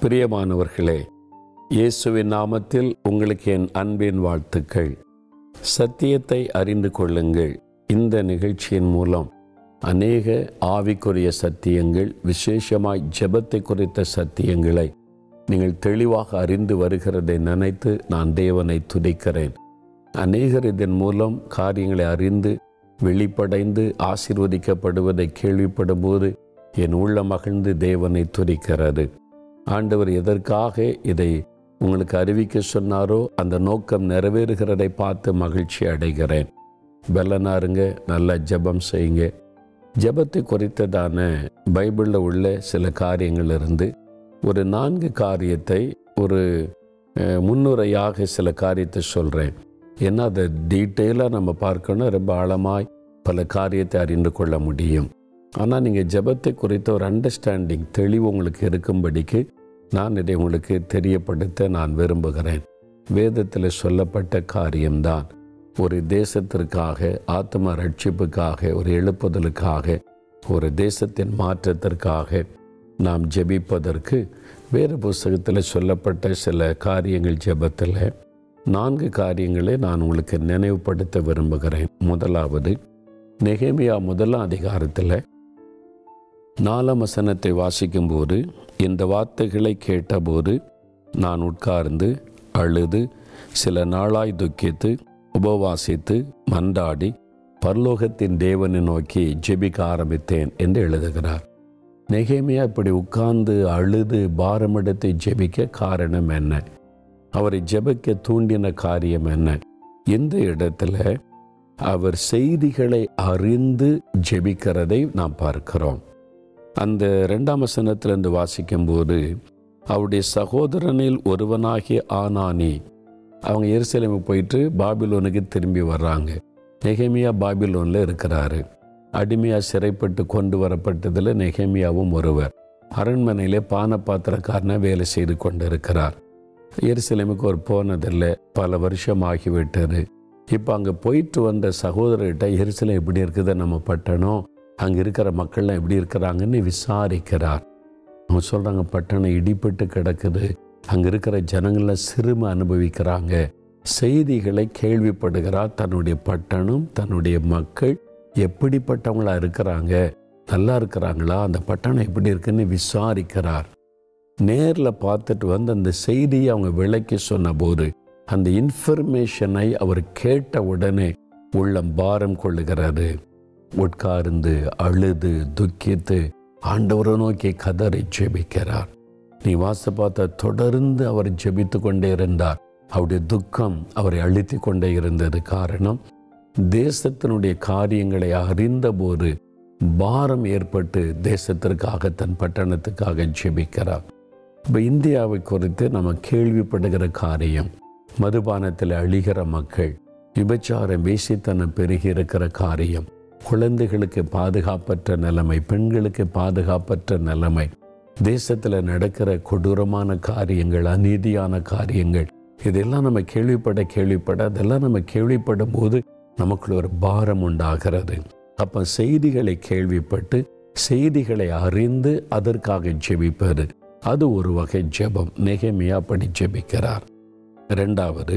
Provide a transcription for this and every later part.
பிரியமானவர்களே இயேசுவின் நாமத்தில் உங்களுக்கு என் அன்பின் வாழ்த்துக்கள் சத்தியத்தை அறிந்து கொள்ளுங்கள் இந்த நிகழ்ச்சியின் மூலம் அநேக ஆவிக்குரிய சத்தியங்கள் விசேஷமாய் ஜெபத்தை குறித்த சத்தியங்களை நீங்கள் தெளிவாக அறிந்து வருகிறதை நினைத்து நான் தேவனை துதிக்கிறேன் அநேகர் இதன் மூலம் காரியங்களை அறிந்து வெளிப்படைந்து ஆசீர்வதிக்கப்படுவதை கேள்விப்படும் போது என் உள்ள மகிழ்ந்து தேவனை துதிக்கிறது ஆண்டவர் எதற்காக இதை உங்களுக்கு அறிவிக்க சொன்னாரோ அந்த நோக்கம் நிறைவேறுகிறதை பார்த்து மகிழ்ச்சி அடைகிறேன் பெல்லனாருங்க நல்லா ஜெபம் செய்யுங்க ஜெபத்தை குறித்ததான பைபிளில் உள்ள சில காரியங்கள் இருந்து ஒரு நான்கு காரியத்தை ஒரு அஹ், முன்னுரையாக சில காரியத்தை சொல்கிறேன் ஏன்னா அதை டீட்டெயிலாக நம்ம பார்க்கணும் ரொம்ப ஆழமாய் பல காரியத்தை அறிந்து கொள்ள முடியும் ஆனால் நீங்கள் ஜெபத்தை குறித்த ஒரு அண்டர்ஸ்டாண்டிங் தெளிவு உங்களுக்கு இருக்கும்படிக்கு நான் இதை உங்களுக்கு தெரியப்படுத்த நான் விரும்புகிறேன் வேதத்தில் சொல்லப்பட்ட காரியம்தான் ஒரு தேசத்திற்காக ஆத்ம ரட்சிப்புக்காக ஒரு எழுப்புதலுக்காக ஒரு தேசத்தின் மாற்றத்திற்காக நாம் ஜெபிப்பதற்கு வேறு புஸ்தகத்தில் சொல்லப்பட்ட சில காரியங்கள் ஜெபத்தில் நான்கு காரியங்களை நான் உங்களுக்கு நினைவுபடுத்த விரும்புகிறேன் முதலாவது நெகேமியா முதலாம் அதிகாரத்தில் நாலாம் வசனத்தை வாசிக்கும்போது இந்த வார்த்தைகளை கேட்டபோது நான் உட்கார்ந்து அழுது சில நாளாய் துக்கித்து உபவாசித்து மன்றாடி பரலோகத்தின் தேவனை நோக்கி ஜெபிக்க ஆரம்பித்தேன் என்று எழுதுகிறார் நெகேமியா இப்படி உட்கார்ந்து அழுது பாரமெடுத்து ஜெபிக்க காரணம் என்ன அவரை ஜெபிக்க தூண்டின காரியம் என்ன இந்த இடத்துல அவர் செய்திகளை அறிந்து ஜெபிக்கிறதை நாம் பார்க்கிறோம் அந்த ரெண்டாம் வசனத்திலிருந்து வாசிக்கும்போது அவருடைய சகோதரனில் ஒருவனாகிய ஆனானி அவங்க எருசலேமு போயிட்டு பாபிலோனுக்கு திரும்பி வர்றாங்க நெகேமியா பாபிலோனில் இருக்கிறாரு அடிமையாக சிறைப்பட்டு கொண்டு வரப்பட்டதில் நெகேமியாவும் ஒருவர் அரண்மனையிலே பான பாத்திரக்காரனை வேலை செய்து கொண்டு இருக்கிறார் எருசலேமுக்கு ஒரு போனதில்லை பல வருஷம் ஆகிவிட்டாரு இப்போ அங்கே போயிட்டு வந்த சகோதரர்கிட்ட எருசலேம் எப்படி இருக்குது நம்ம பட்டணம் அங்கே இருக்கிற மக்கள்லாம் எப்படி இருக்கிறாங்கன்னு விசாரிக்கிறார் அவங்க சொல்கிறாங்க பட்டணம் இடிபட்டு கிடக்குது அங்கே இருக்கிற ஜனங்கள்லாம் சிறுமை அனுபவிக்கிறாங்க செய்திகளை கேள்விப்படுகிறார் தன்னுடைய பட்டணம் தன்னுடைய மக்கள் எப்படிப்பட்டவங்களா இருக்கிறாங்க நல்லா இருக்கிறாங்களா அந்த பட்டணம் எப்படி இருக்குன்னு விசாரிக்கிறார் நேரில் பார்த்துட்டு வந்து அந்த செய்தியை அவங்க விளக்கி சொன்னபோது அந்த இன்ஃபர்மேஷனை அவர் கேட்ட உடனே உள்ளம் பாரம் கொள்ளுகிறாரு உட்கார்ந்து அழுது துக்கித்து ஆண்டவரை நோக்கி கதறி ஜெபிக்கிறார் நீ வாச பார்த்த தொடர்ந்து அவர் ஜெபித்து கொண்டே இருந்தார் அவருடைய துக்கம் அவரை அழுத்தி கொண்டே இருந்தது காரணம் தேசத்தினுடைய காரியங்களை அறிந்தபோது பாரம் ஏற்பட்டு தேசத்திற்காக தன் பட்டணத்துக்காக ஜெபிக்கிறார் இப்போ இந்தியாவை குறித்து நம்ம கேள்விப்படுகிற காரியம் மதுபானத்தில் அழிகிற மக்கள் விபச்சாரம் வேசித்தனம் பெருகி இருக்கிற காரியம் குழந்தைகளுக்கு பாதுகாப்பற்ற நிலைமை பெண்களுக்கு பாதுகாப்பற்ற நிலைமை தேசத்தில் நடக்கிற கொடூரமான காரியங்கள் அநீதியான காரியங்கள் இதெல்லாம் நம்ம கேள்விப்பட கேள்விப்பட அதெல்லாம் நம்ம கேள்விப்படும் போது நமக்குள்ள ஒரு பாரம் உண்டாகிறது அப்போ செய்திகளை கேள்விப்பட்டு செய்திகளை அறிந்து அதற்காக ஜெபிப்பது அது ஒரு வகை ஜெபம் நெகேமியா அப்படி ஜெபிக்கிறார் ரெண்டாவது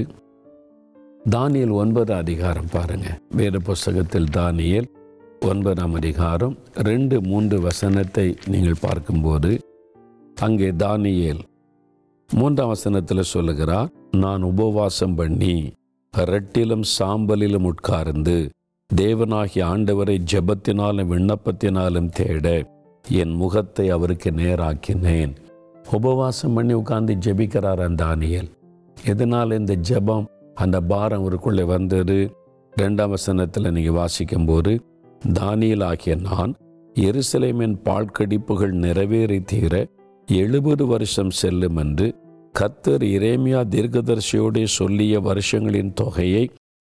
தானியல் ஒன்பது அதிகாரம் பாருங்க வேறு புஸ்தகத்தில் தானியல் ஒன்பதாம் அதிகாரம் ரெண்டு மூன்று வசனத்தை நீங்கள் பார்க்கும்போது அங்கே தானியேல் மூன்றாம் வசனத்தில் சொல்லுகிறார் நான் உபவாசம் பண்ணி ரெட்டிலும் சாம்பலிலும் உட்கார்ந்து தேவனாகிய ஆண்டவரை ஜெபத்தினாலும் விண்ணப்பத்தினாலும் தேட என் முகத்தை அவருக்கு நேராக்கினேன் உபவாசம் பண்ணி உட்கார்ந்து ஜெபிக்கிறார் அந்த தானியேல் எதனால் இந்த ஜெபம் அந்த பாரம் அவருக்குள்ளே வந்தது ரெண்டாம் வசனத்தில் நீங்கள் வாசிக்கும்போது தானியல் ஆகிய நான் எருசலேமின் பாழ்கடிப்புகள் நிறைவேறி தீர எழுபது வருஷம் செல்லும் என்று கத்தர் இரேமியா தீர்க்கதர்சியோடே சொல்லிய வருஷங்களின் தொகையை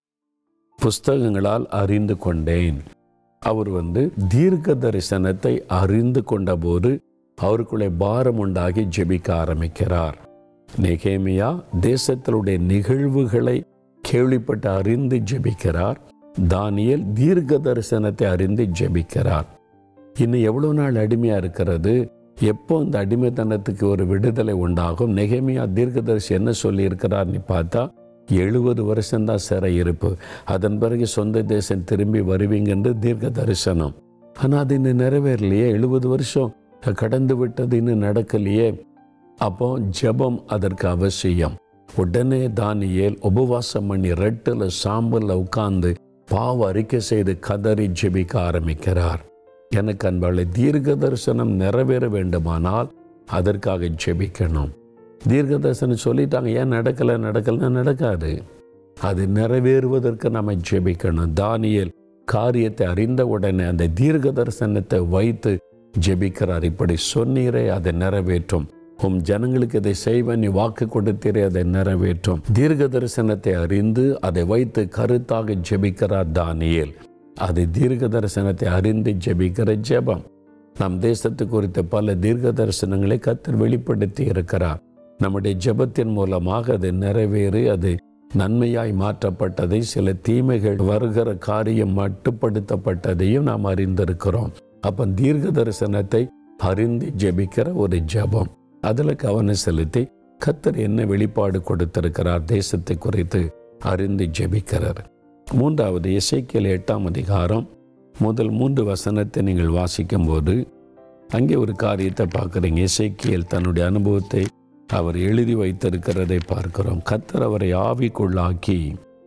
புஸ்தகங்களால் அறிந்து கொண்டேன் அவர் வந்து தீர்க்க தரிசனத்தை அறிந்து கொண்டபோது அவருக்குள்ளே பாரம் உண்டாகி ஜெபிக்க ஆரம்பிக்கிறார் நெகேமியா தேசத்தினுடைய நிகழ்வுகளை கேள்விப்பட்டு அறிந்து ஜெபிக்கிறார் தானியேல் தீர்க்க தரிசனத்தை அறிந்து ஜெபிக்கிறார் இன்னும் எவ்வளோ நாள் அடிமையாக இருக்கிறது எப்போ இந்த அடிமைத்தனத்துக்கு ஒரு விடுதலை உண்டாகும் நெகமியா தீர்க்கதரிசி என்ன சொல்லியிருக்கிறார்னு பார்த்தா எழுபது வருஷம்தான் சிறை இருப்பு அதன் பிறகு சொந்த தேசம் திரும்பி வருவீங்கன்று தீர்க்க தரிசனம் ஆனால் அது இன்னும் நிறைவேறலையே எழுபது வருஷம் கடந்து விட்டது இன்னும் நடக்கலையே அப்போ ஜெபம் அதற்கு அவசியம் உடனே தானியேல் உபவாசம் பண்ணி ரெட்டில் சாம்பலில் உட்கார்ந்து பாவ அறிக்கை செய்து கதறி ஜெபிக்க ஆரம்பிக்கிறார் எனக்கு அன்பாளை தீர்க்க தரிசனம் நிறைவேற வேண்டுமானால் அதற்காக ஜெபிக்கணும் தீர்க்க தரிசனம் சொல்லிட்டாங்க ஏன் நடக்கலை நடக்கலைன்னா நடக்காது அது நிறைவேறுவதற்கு நம்ம ஜெபிக்கணும் தானியேல் காரியத்தை அறிந்த உடனே அந்த தீர்க்க தரிசனத்தை வைத்து ஜெபிக்கிறார் இப்படி சொன்னீரே அதை நிறைவேற்றும் உம் ஜனங்களுக்கு இதை செய்வ நீ வாக்கு கொடுத்தீரே அதை நிறைவேற்றும் தீர்க்க தரிசனத்தை அறிந்து அதை வைத்து கருத்தாக ஜெபிக்கிறார் தானியேல் அது தீர்க்க தரிசனத்தை அறிந்து ஜெபிக்கிற ஜெபம் நம் தேசத்து குறித்த பல தீர்க்க தரிசனங்களை கத்தர் வெளிப்படுத்தி இருக்கிறார் நம்முடைய ஜெபத்தின் மூலமாக அது நிறைவேறி அது நன்மையாய் மாற்றப்பட்டதை சில தீமைகள் வருகிற காரியம் மட்டுப்படுத்தப்பட்டதையும் நாம் அறிந்திருக்கிறோம் அப்போ தீர்க்க தரிசனத்தை அறிந்து ஜெபிக்கிற ஒரு ஜெபம் அதில் கவனம் செலுத்தி கத்தர் என்ன வெளிப்பாடு கொடுத்திருக்கிறார் தேசத்தை குறித்து அறிந்து ஜெபிக்கிறார் மூன்றாவது இசைக்கியல் எட்டாம் அதிகாரம் முதல் மூன்று வசனத்தை நீங்கள் வாசிக்கும்போது அங்கே ஒரு காரியத்தை பார்க்குறீங்க இசைக்கியல் தன்னுடைய அனுபவத்தை அவர் எழுதி வைத்திருக்கிறதை பார்க்கிறோம் கத்தர் அவரை ஆவிக்குள்ளாக்கி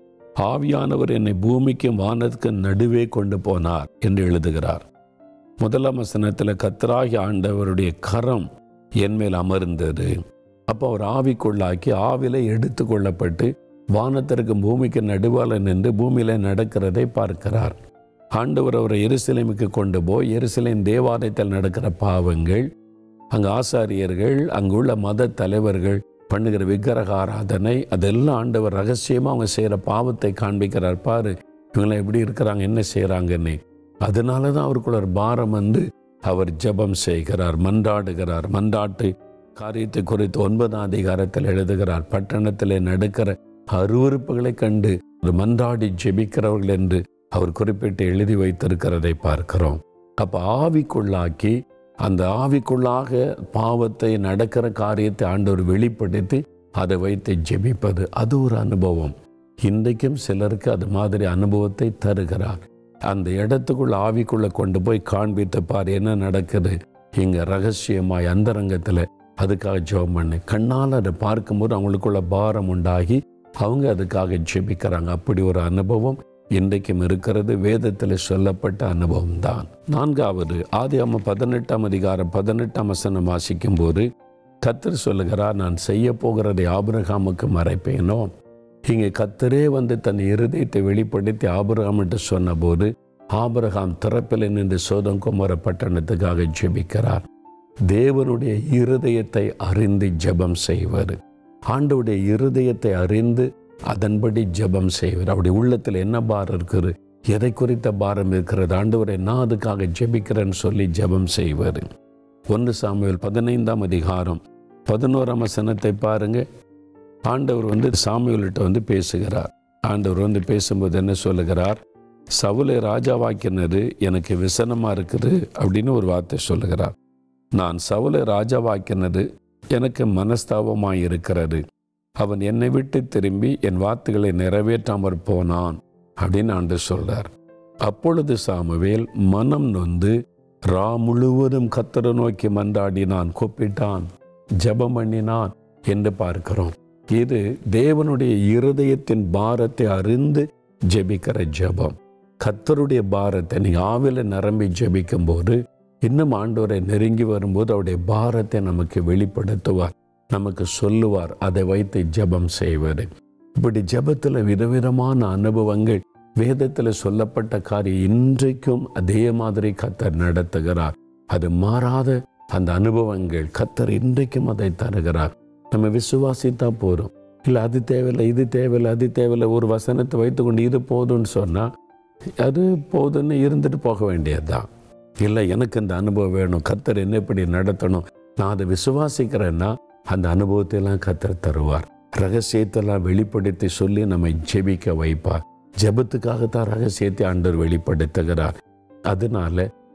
ஆவியானவர் என்னை பூமிக்கும் வானத்துக்கும் நடுவே கொண்டு போனார் என்று எழுதுகிறார் முதலாம் வசனத்தில் கத்தராகி ஆண்டவருடைய கரம் என் மேல் அமர்ந்தது அப்போ அவர் ஆவிக்குள்ளாக்கி ஆவில எடுத்து கொள்ளப்பட்டு வானத்திற்கு பூமிக்கு நடுவால நின்று பூமியில நடக்கிறதை பார்க்கிறார் ஆண்டவர் அவரை எருசலேமுக்கு கொண்டு போய் எருசலேம் தேவாலயத்தில் நடக்கிற பாவங்கள் அங்கு ஆசாரியர்கள் அங்குள்ள மத தலைவர்கள் பண்ணுகிற விக்கிரக ஆராதனை அதெல்லாம் ஆண்டவர் ரகசியமாக அவங்க செய்கிற பாவத்தை காண்பிக்கிறார் பாரு இவங்களாம் எப்படி இருக்கிறாங்க என்ன செய்கிறாங்கன்னு அதனால தான் அவருக்குள்ள ஒரு பாரம் வந்து அவர் ஜெபம் செய்கிறார் மன்றாடுகிறார் மன்றாட்டு காரியத்தை குறித்து ஒன்பதாம் அதிகாரத்தில் எழுதுகிறார் பட்டணத்தில் நடக்கிற அருவறுப்புகளை கண்டு ஒரு மன்றாடி ஜெபிக்கிறவர்கள் என்று அவர் குறிப்பிட்டு எழுதி வைத்திருக்கிறதை பார்க்கிறோம் அப்போ ஆவிக்குள்ளாக்கி அந்த ஆவிக்குள்ளாக பாவத்தை நடக்கிற காரியத்தை ஆண்டவர் வெளிப்படுத்தி அதை வைத்து ஜெபிப்பது அது ஒரு அனுபவம் இன்றைக்கும் சிலருக்கு அது மாதிரி அனுபவத்தை தருகிறார் அந்த இடத்துக்குள்ள ஆவிக்குள்ள கொண்டு போய் காண்பித்து பார் என்ன நடக்குது இங்க ரகசியமாய் அந்தரங்கத்தில் அதுக்காக ஜெபம் பண்ணு கண்ணால் அதை பார்க்கும்போது அவங்களுக்குள்ள பாரம் உண்டாகி அவங்க அதுக்காக ஜெபிக்கிறாங்க அப்படி ஒரு அனுபவம் இன்றைக்கும் இருக்கிறது வேதத்தில் சொல்லப்பட்ட அனுபவம் தான் நான்காவது ஆதி அம்ம பதினெட்டாம் அதிகாரம் பதினெட்டாம் வசனம் வாசிக்கும் போது கத்தர் சொல்லுகிறார் நான் செய்ய போகிறதை ஆபிரகாமுக்கு மறைப்பேனோ இங்கே கத்தரே வந்து தன் இருதயத்தை வெளிப்படுத்தி ஆபிரகாம்ட்டு சொன்னபோது ஆபிரகாம் திறப்பில் நின்று சோதம் குமார பட்டணத்துக்காக ஜெபிக்கிறார் தேவனுடைய இருதயத்தை அறிந்து ஜெபம் செய்வார் ஆண்டவுடைய இருதயத்தை அறிந்து அதன்படி ஜெபம் செய்வார் அவருடைய உள்ளத்தில் என்ன பாரம் இருக்குது எதை குறித்த பாரம் இருக்கிறது ஆண்டவரை நான் அதுக்காக ஜெபிக்கிறேன்னு சொல்லி ஜெபம் செய்வார் ஒன்று சாமுவேல் பதினைந்தாம் அதிகாரம் பதினோராம் வசனத்தை பாருங்க ஆண்டவர் வந்து சாமுவேல்கிட்ட வந்து பேசுகிறார் ஆண்டவர் வந்து பேசும்போது என்ன சொல்லுகிறார் சவுலை ராஜாவாக்கினது எனக்கு விசனமாக இருக்குது அப்படின்னு ஒரு வார்த்தை சொல்லுகிறார் நான் சவுலை ராஜாவாக்கினது எனக்கு மனஸ்தாபமாய் இருக்கிறது அவன் என்னை விட்டு திரும்பி என் வார்த்தைகளை நிறைவேற்றாமற் போனான் அப்படின்னு ஆண்டு சொல்றார் அப்பொழுது சாமுவேல் மனம் நொந்து ரா முழுவதும் கத்தரை நோக்கி மன்றாடினான் கூப்பிட்டான் ஜெபம் பண்ணினான் என்று பார்க்கிறோம் இது தேவனுடைய இருதயத்தின் பாரத்தை அறிந்து ஜெபிக்கிற ஜெபம் கத்தருடைய பாரத்தை நீ ஆவில நிரம்பி ஜெபிக்கும் போது இன்னும் ஆண்டவரை நெருங்கி வரும்போது அவருடைய பாரத்தை நமக்கு வெளிப்படுத்துவார் நமக்கு சொல்லுவார் அதை வைத்து ஜெபம் செய்வார் இப்படி ஜெபத்தில் விதவிதமான அனுபவங்கள் வேதத்தில் சொல்லப்பட்ட காரியம் இன்றைக்கும் அதே மாதிரி கத்தர் நடத்துகிறார் அது மாறாத அந்த அனுபவங்கள் கத்தர் இன்றைக்கும் அதை தருகிறார் நம்ம விசுவாசித்தா போகிறோம் இல்லை அது தேவையில்லை இது தேவையில்லை அது தேவையில்லை ஒரு வசனத்தை வைத்துக்கொண்டு இது போதும்னு சொன்னால் அது போதுன்னு இருந்துட்டு போக வேண்டியதுதான் இல்லை எனக்கு இந்த அனுபவம் வேணும் கத்தர் என்ன இப்படி நடத்தணும் நான் அதை விசுவாசிக்கிறேன்னா அந்த அனுபவத்தையெல்லாம் கத்தர் தருவார் ரகசியத்தெல்லாம் வெளிப்படுத்தி சொல்லி நம்மை ஜெபிக்க வைப்பார் ஜெபத்துக்காகத்தான் ரகசியத்தை ஆண்டவர் வெளிப்படுத்துகிறார் அதனால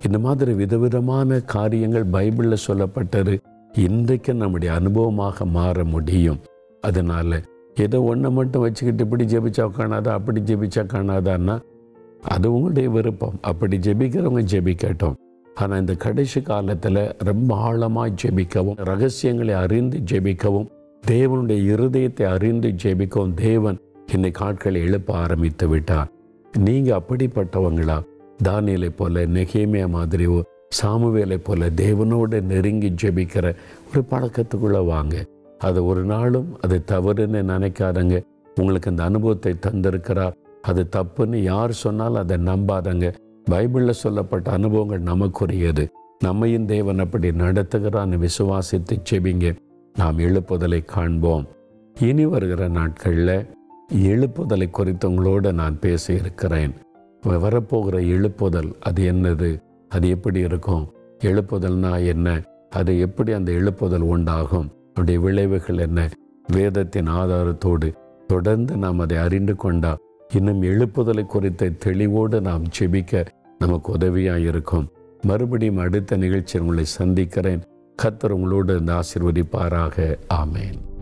இந்த மாதிரி விதவிதமான காரியங்கள் பைபிளில் சொல்லப்பட்டது இன்றைக்கு நம்முடைய அனுபவமாக மாற முடியும் அதனால ஏதோ ஒன்றை மட்டும் வச்சுக்கிட்டு இப்படி ஜெபிச்சா காணாதா அப்படி ஜெபிச்சா காணாதான்னா அது உங்களுடைய விருப்பம் அப்படி ஜெபிக்கிறவங்க ஜெபிக்கட்டும் ஆனால் இந்த கடைசி காலத்தில் ரொம்ப ஆழமாக ஜெபிக்கவும் ரகசியங்களை அறிந்து ஜெபிக்கவும் தேவனுடைய இருதயத்தை அறிந்து ஜெபிக்கவும் தேவன் இன்னைக்கு ஆட்களை எழுப்ப ஆரம்பித்து விட்டார் நீங்கள் அப்படிப்பட்டவங்களா தானியலை போல நெகேமியா மாதிரியோ சாமுவேலை போல தேவனோடு நெருங்கி ஜெபிக்கிற ஒரு பழக்கத்துக்குள்ளே வாங்க அது ஒரு நாளும் அது தவறுன்னு நினைக்காதங்க உங்களுக்கு அந்த அனுபவத்தை தந்திருக்கிறார் அது தப்புன்னு யார் சொன்னாலும் அதை நம்பாதங்க பைபிளில் சொல்லப்பட்ட அனுபவங்கள் நமக்குரியது நம்மையும் தேவன் அப்படி நடத்துகிறான்னு விசுவாசித்து செபிங்க நாம் எழுப்புதலை காண்போம் இனி வருகிற நாட்களில் எழுப்புதலை குறித்தவங்களோடு நான் பேச இருக்கிறேன் வரப்போகிற எழுப்புதல் அது என்னது அது எப்படி இருக்கும் எழுப்புதல்னா என்ன அது எப்படி அந்த எழுப்புதல் உண்டாகும் அதனுடைய விளைவுகள் என்ன வேதத்தின் ஆதாரத்தோடு தொடர்ந்து நாம் அதை அறிந்து கொண்டா இன்னும் எழுப்புதலை குறித்த தெளிவோடு நாம் செபிக்க நமக்கு உதவியாக இருக்கும் மறுபடியும் அடுத்த நிகழ்ச்சியில் உங்களை சந்திக்கிறேன் கத்தர் உங்களோடு இந்த ஆசிர்வதிப்பாராக ஆமேன்